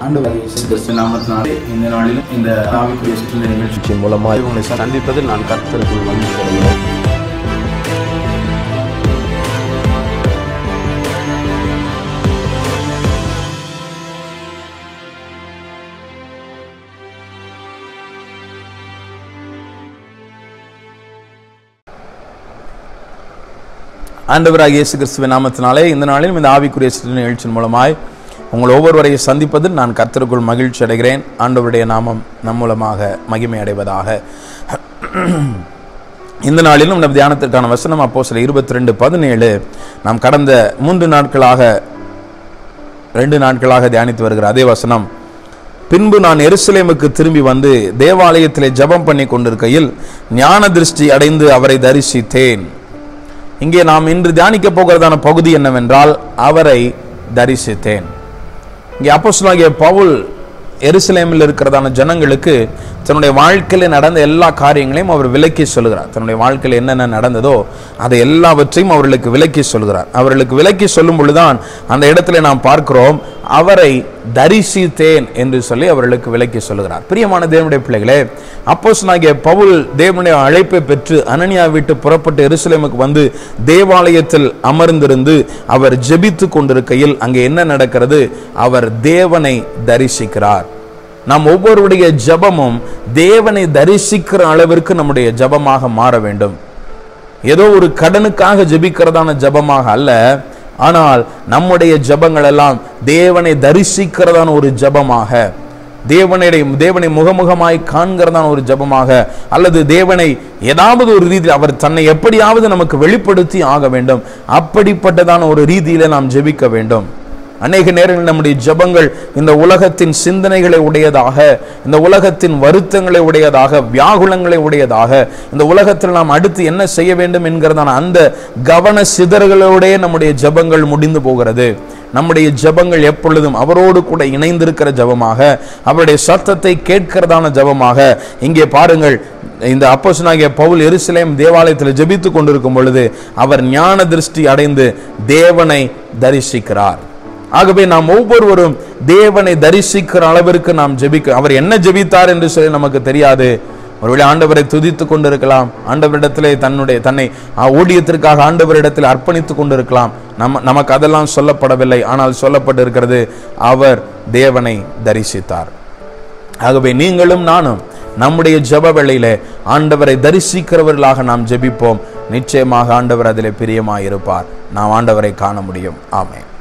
ஆண்டவர் இயேசு கிறிஸ்து நாமத்தினாலே இந்த நாளிலும் இந்த ஆவிக்குரிய சுற்றுலா நிகழ்ச்சி நிகழ்ச்சியின் மூலமாக உங்களை சந்திப்பதில் நான் கர்த்தருக்குள் மகிழ்ச்சி அடைகிறேன் ஆண்டவராக இயேசு கிறிஸ்துவின் நாமத்தினாலே இந்த நாளிலும் இந்த ஆவிக்குரிய சிறு நிகழ்ச்சியின் மூலமாய் உங்கள் ஒவ்வொருவரையும் சந்திப்பதில் நான் கர்த்தருக்குள் மகிழ்ச்சி அடைகிறேன் ஆண்டவருடைய நாமம் நம் மூலமாக மகிமை அடைவதாக இந்த நாளிலும் நம் தியானத்திற்கான வசனம் அப்போ சில இருபத்தி ரெண்டு பதினேழு நாம் கடந்த மூன்று நாட்களாக ரெண்டு நாட்களாக தியானித்து வருகிற அதே வசனம் பின்பு நான் எருசலேமுக்கு திரும்பி வந்து தேவாலயத்திலே ஜெபம் பண்ணி கொண்டிருக்கையில் ஞான திருஷ்டி அடைந்து அவரை தரிசித்தேன் இங்கே நாம் இன்று தியானிக்க போகிறதான பகுதி என்னவென்றால் அவரை தரிசித்தேன் இங்கே அப்போஸ்தலனாகிய பவுல் எருசலேமில் இருக்கிறதான ஜனங்களுக்கு தன்னுடைய வாழ்க்கையில் நடந்த எல்லா காரியங்களையும் அவர் விலக்கி சொல்கிறார் தன்னுடைய வாழ்க்கையில் என்னென்ன நடந்ததோ அதை எல்லாவற்றையும் அவர்களுக்கு விலக்கி சொல்கிறார் அவர்களுக்கு விலக்கி சொல்லும் பொழுதுதான் அந்த இடத்துல நாம் பார்க்கிறோம் அவரை தரிசித்தேன் என்று சொல்லி அவர்களுக்கு விலக்கி சொல்கிறார் பிரியமான தேவனுடைய பிள்ளைகளே அப்போஸ்தலனாகிய பவுல் தேவனுடைய அழைப்பை பெற்று அனனியா விட்டு புறப்பட்டு எருசலேமுக்கு வந்து தேவாலயத்தில் அமர்ந்திருந்து அவர் ஜெபித்து கொண்டிருக்கையில் அங்கே என்ன நடக்கிறது அவர் தேவனை தரிசிக்கிறார் நாம் ஒவ்வொருடைய ஜெபமும் தேவனை தரிசிக்கிற அளவிற்கு நம்முடைய ஜெபமாக மாற வேண்டும் ஏதோ ஒரு கடனுக்காக ஜெபிக்கிறதான ஜெபமாக அல்ல ஆனால் நம்முடைய ஜெபங்கள் எல்லாம் தேவனை தரிசிக்கிறதான ஒரு ஜெபமாக தேவனுடைய தேவனை முகமுகமாய் காண்கிறதான ஒரு ஜெபமாக அல்லது தேவனை ஏதாவது ஒரு ரீதியில் அவர் தன்னை எப்படியாவது நமக்கு வெளிப்படுத்தி ஆக வேண்டும் அப்படிப்பட்டதான ஒரு ரீதியில நாம் ஜெபிக்க வேண்டும் அநேக நேரங்களில் நம்முடைய ஜெபங்கள் இந்த உலகத்தின் சிந்தனைகளை உடையதாக இந்த உலகத்தின் வருத்தங்களை உடையதாக வியாகுலங்களை உடையதாக இந்த உலகத்தில் நாம் அடுத்து என்ன செய்ய வேண்டும் என்கிறதான அந்த கவன சிதறல்களோடைய நம்முடைய ஜெபங்கள் முடிந்து போகிறது நம்முடைய ஜெபங்கள் எப்பொழுதும் அவரோடு கூட இணைந்திருக்கிற ஜெபமாக அவருடைய சத்தத்தை கேட்கிறதான ஜெபமாக இங்கே பாருங்கள் இந்த அப்போசனாகிய பவுல் எருசலேம் தேவாலயத்தில் ஜெபித்து கொண்டிருக்கும் பொழுது அவர் ஞான திருஷ்டி அடைந்து தேவனை தரிசிக்கிறார் ஆகவே நாம் ஒவ்வொருவரும் தேவனை தரிசிக்கிற அளவிற்கு நாம் ஜெபிக்க அவர் என்ன ஜெபித்தார் என்று சொல்லி நமக்கு தெரியாது ஒருவேளை ஆண்டவரை துதித்து கொண்டிருக்கலாம் ஆண்டவரிடத்திலே தன்னுடைய தன்னை ஆ, ஊழியத்திற்காக ஆண்டவரிடத்தில் அர்ப்பணித்துக் கொண்டிருக்கலாம் நம்ம நமக்கு அதெல்லாம் சொல்லப்படவில்லை ஆனால் சொல்லப்பட்டிருக்கிறது அவர் தேவனை தரிசித்தார் ஆகவே நீங்களும் நானும் நம்முடைய ஜெப வேளையிலே ஆண்டவரை தரிசிக்கிறவர்களாக நாம் ஜெபிப்போம் நிச்சயமாக ஆண்டவர் அதிலே பிரியமாயிருப்பார் நாம் ஆண்டவரை காண முடியும் ஆமென்